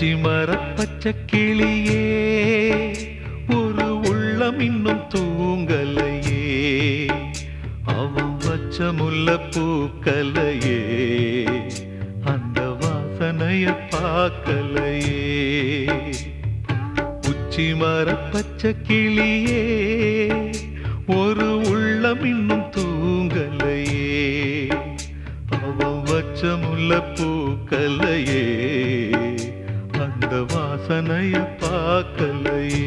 உச்சி மர பச்சை கிளியே ஒரு உள்ளம் இன்னும் தூங்கலையே அவன் வச்ச முல்ல பூக்கலையே அந்த வாசனைய பார்க்கலையே உச்சி மர பச்சை கிளியே ஒரு உள்ளம் இன்னும் தூங்கலையே அவன் வச்ச முல்ல பூக்கலையே அந்த வாசனைய பார்க்கலையே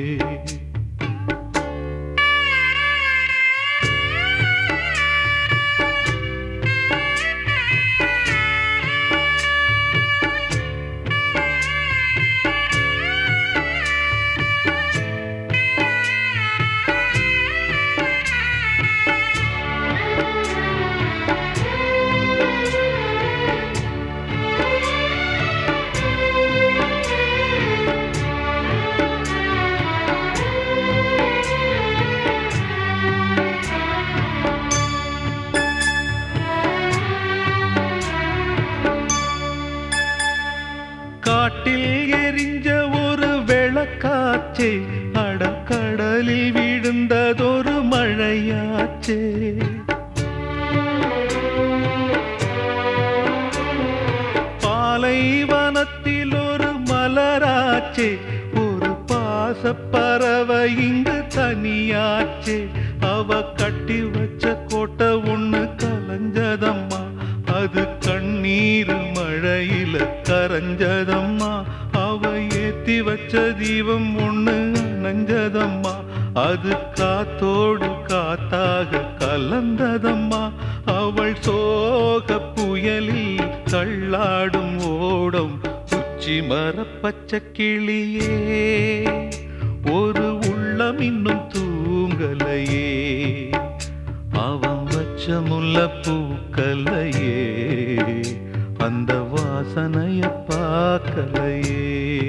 காட்டில் எரிஞ்ச ஒரு விளக்காச்சே அடக்கடலில் விழுந்ததொரு மழையாச்சே பாலைவனத்தில் ஒரு மலராச்சே ஒரு பாசப்பறவை இங்கு தனியாச்சே அவ கட்டி வச்ச கோட்டை ஒண்ணு கலைஞ்சதம்மா அது கண்ணீர் மழையில கரைஞ்சதம்மா அவ ஏத்தி வச்ச தீபம் ஒண்ணு அணைஞ்சதம்மா அது காத்தோடு காத்தாக கலந்ததம்மா அவள் சோக புயலில் தள்ளாடும் ஓடும் உச்சி மர பச்சை கிளியே ஒரு உள்ளம் இன்னும் தூங்கலையே அவன் வச்ச முல்ல பூக்கலையே அந்த வாசனைய பார்க்கலையே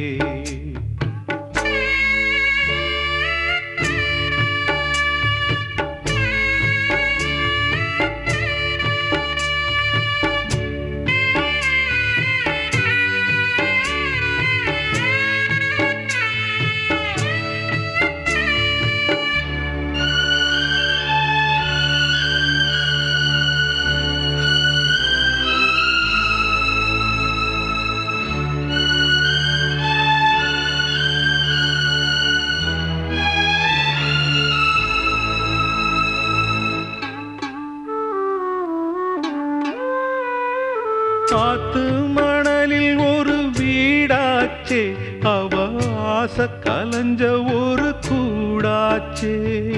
காத்து மணலில் ஒரு வீடாச்சே அவ ஆசை கலஞ்ச ஒரு கூடாச்சே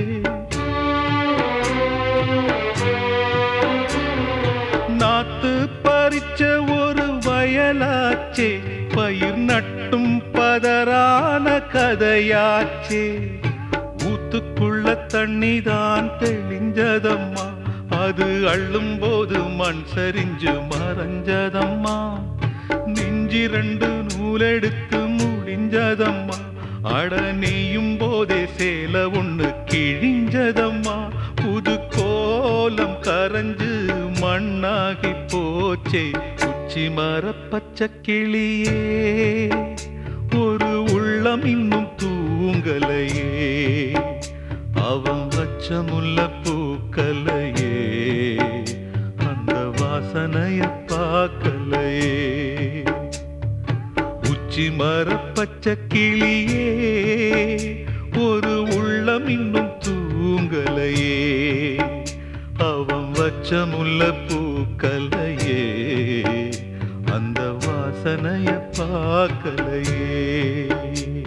நாத்து பறிச்ச ஒரு வயலாச்சே பயிர் நட்டும் பதறான கதையாச்சே ஊத்துக்குள்ள தண்ணி தான் தெளிஞ்சதம்மா அது அள்ளும் போது மண் சரிஞ்சு மறைஞ்சதம்மா நெஞ்சி ரெண்டு நூலெடுத்து முடிஞ்சதம்மா அட நெய்யும் போதே சேல ஒண்ணு கிழிஞ்சதம்மா புது கோலம் கரைஞ்சு மண்ணாகி போச்சே உச்சி மர பச்சை கிளியே ஒரு உள்ளம் இன்னும் தூங்கலையே அவன் வச்ச முல்ல பூக்கலையே அந்த வாசனைய பார்க்கலையே உச்சி மர பச்சை கிளியே ஒரு உள்ளம் இன்னும் தூங்கலையே அவன் வச்ச முல்ல பூக்கலையே அந்த வாசனைய பார்க்கலையே